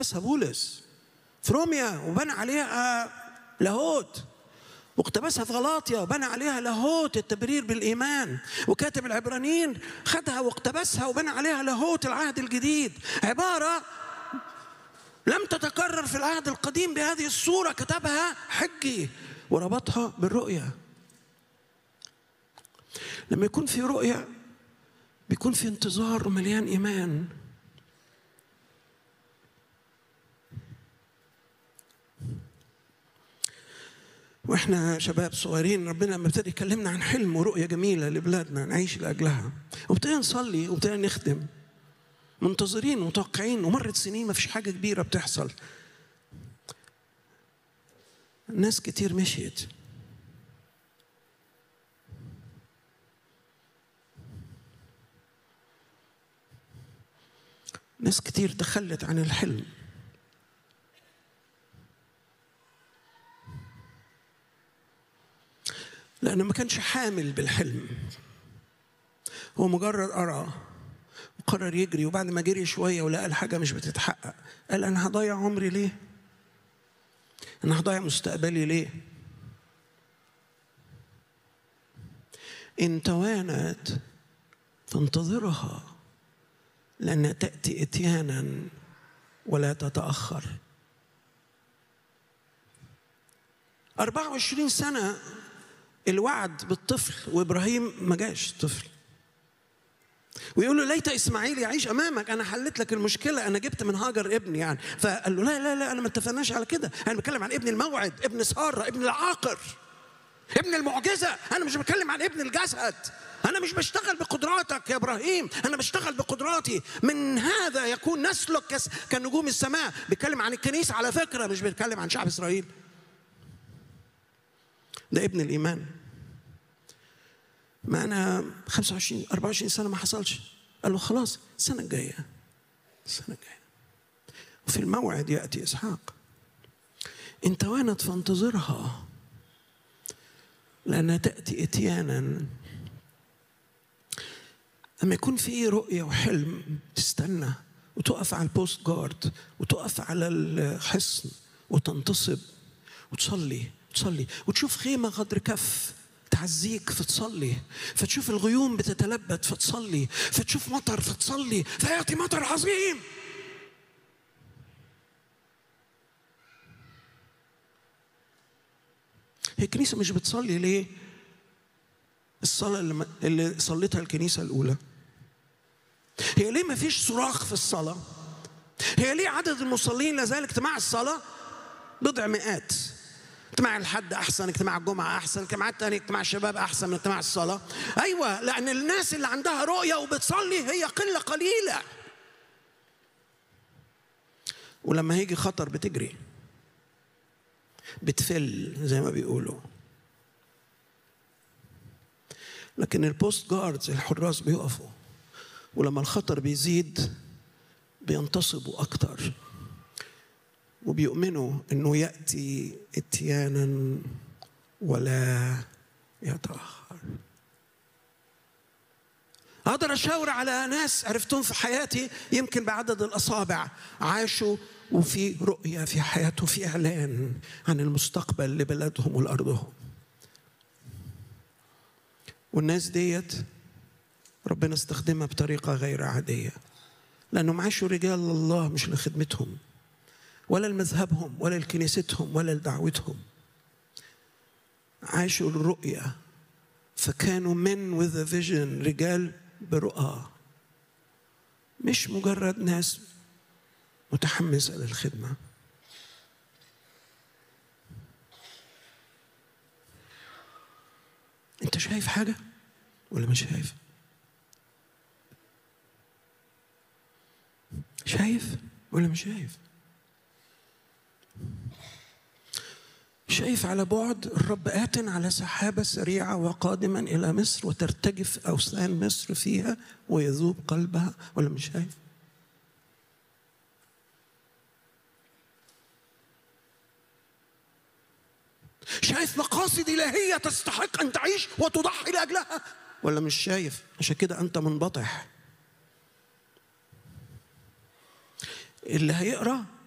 بس بولس في روميا وبنى عليها لاهوت واقتبسها في غلاطيا وبنى عليها لاهوت التبرير بالايمان وكاتب العبرانيين خدها واقتبسها وبنى عليها لاهوت العهد الجديد عباره لم تتكرر في العهد القديم بهذه الصوره كتبها حجي وربطها بالرؤيه لما يكون في رؤيه بيكون في انتظار ومليان ايمان واحنا شباب صغيرين ربنا لما ابتدى يكلمنا عن حلم ورؤيه جميله لبلادنا نعيش لاجلها وابتدينا نصلي وابتدينا نخدم منتظرين متوقعين ومرت سنين ما فيش حاجه كبيره بتحصل ناس كتير مشيت ناس كتير تخلت عن الحلم لأنه ما كانش حامل بالحلم هو مجرد أرى وقرر يجري وبعد ما جري شوية ولقى الحاجة مش بتتحقق قال أنا هضيع عمري ليه؟ أنا هضيع مستقبلي ليه؟ إن توانت فانتظرها لأنها تأتي إتيانا ولا تتأخر 24 سنة الوعد بالطفل وإبراهيم ما جاش طفل ويقول له ليت اسماعيل يعيش امامك انا حلت لك المشكله انا جبت من هاجر ابني يعني فقال له لا لا لا انا ما اتفقناش على كده انا بتكلم عن ابن الموعد ابن ساره ابن العاقر ابن المعجزه انا مش بتكلم عن ابن الجسد انا مش بشتغل بقدراتك يا ابراهيم انا بشتغل بقدراتي من هذا يكون نسلك كس- كنجوم السماء بيتكلم عن الكنيسه على فكره مش بيتكلم عن شعب اسرائيل ده ابن الايمان ما انا 25 24 سنه ما حصلش قال له خلاص السنه الجايه السنه الجايه وفي الموعد ياتي اسحاق ان توانت فانتظرها لانها تاتي اتيانا لما يكون في رؤيه وحلم تستنى وتقف على البوست جارد وتقف على الحصن وتنتصب وتصلي تصلي وتشوف خيمه غدر كف تعزيك فتصلي فتشوف الغيوم بتتلبد فتصلي فتشوف مطر فتصلي فياتي مطر عظيم هي الكنيسه مش بتصلي ليه الصلاه اللي, اللي صليتها الكنيسه الاولى هي ليه ما فيش صراخ في الصلاه هي ليه عدد المصلين لازال اجتماع الصلاه بضع مئات اجتماع الحد احسن اجتماع الجمعه احسن اجتماع الثاني اجتماع الشباب احسن من اجتماع الصلاه ايوه لان الناس اللي عندها رؤيه وبتصلي هي قله قليله ولما هيجي خطر بتجري بتفل زي ما بيقولوا لكن البوست جاردز الحراس بيقفوا ولما الخطر بيزيد بينتصبوا اكتر وبيؤمنوا انه ياتي اتيانا ولا يتاخر اقدر اشاور على ناس عرفتهم في حياتي يمكن بعدد الاصابع عاشوا وفي رؤيه في حياتهم في اعلان عن المستقبل لبلدهم ولارضهم والناس ديت ربنا استخدمها بطريقه غير عاديه لانهم عاشوا رجال الله مش لخدمتهم ولا لمذهبهم ولا لكنيستهم ولا لدعوتهم عاشوا الرؤية فكانوا من with a vision رجال برؤى مش مجرد ناس متحمسة للخدمة انت شايف حاجة ولا مش شايف شايف ولا مش شايف شايف على بعد الرب آت على سحابة سريعة وقادما إلى مصر وترتجف أوثان مصر فيها ويذوب قلبها ولا مش شايف؟ شايف مقاصد إلهية تستحق أن تعيش وتضحي لأجلها ولا مش شايف؟ عشان كده أنت منبطح اللي هيقرأ